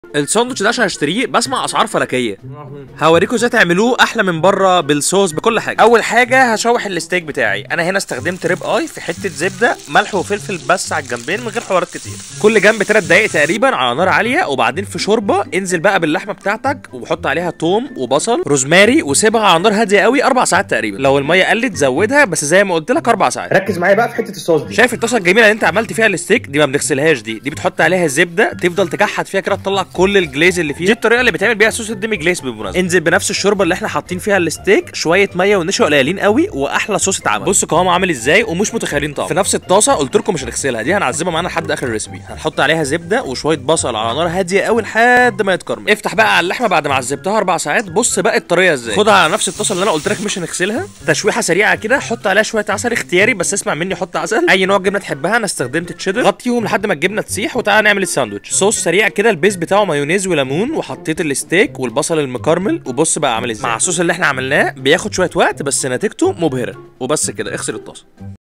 الساندوتش ده عشان اشتريه بسمع اسعار فلكيه هوريكم ازاي تعملوه احلى من بره بالصوص بكل حاجه اول حاجه هشوح الستيك بتاعي انا هنا استخدمت ريب اي في حته زبده ملح وفلفل بس على الجنبين من غير حوارات كتير كل جنب 3 دقايق تقريبا على نار عاليه وبعدين في شوربه انزل بقى باللحمه بتاعتك وحط عليها توم وبصل روزماري وسيبها على نار هاديه قوي اربع ساعات تقريبا لو الميه قلت زودها بس زي ما قلت لك اربع ساعات ركز معايا بقى في حته الصوص دي شايف الطاسه الجميله اللي انت عملت فيها الستيك دي ما بنغسلهاش دي دي بتحط عليها زبده تفضل تكحت فيها كده تطلع كل الجليز اللي فيها دي الطريقه اللي بتعمل بيها صوص الديمي جليز بالمناسبه انزل بنفس الشوربه اللي احنا حاطين فيها الستيك شويه ميه ونشا قليلين قوي واحلى صوص اتعمل بص قوامه عامل ازاي ومش متخيلين طعم في نفس الطاسه قلت لكم مش هنغسلها دي هنعذبها معانا لحد اخر الريسبي هنحط عليها زبده وشويه بصل على نار هاديه قوي لحد ما يتكرمل افتح بقى على اللحمه بعد ما عذبتها اربع ساعات بص بقى الطريقه ازاي خدها على نفس الطاسه اللي انا قلت لك مش هنغسلها تشويحه سريعه كده حط عليها شويه عسل اختياري بس اسمع مني حط عسل اي نوع جبنه تحبها انا استخدمت تشيدر غطيهم لحد ما الجبنه تسيح وتعالى نعمل الساندوتش صوص سريع كده البيز بتاعه مايونيز وليمون وحطيت الستيك والبصل المكرمل وبص بقى عامل ازاي مع الصوص اللي احنا عملناه بياخد شويه وقت بس نتيجته مبهره وبس كده اغسل الطاسه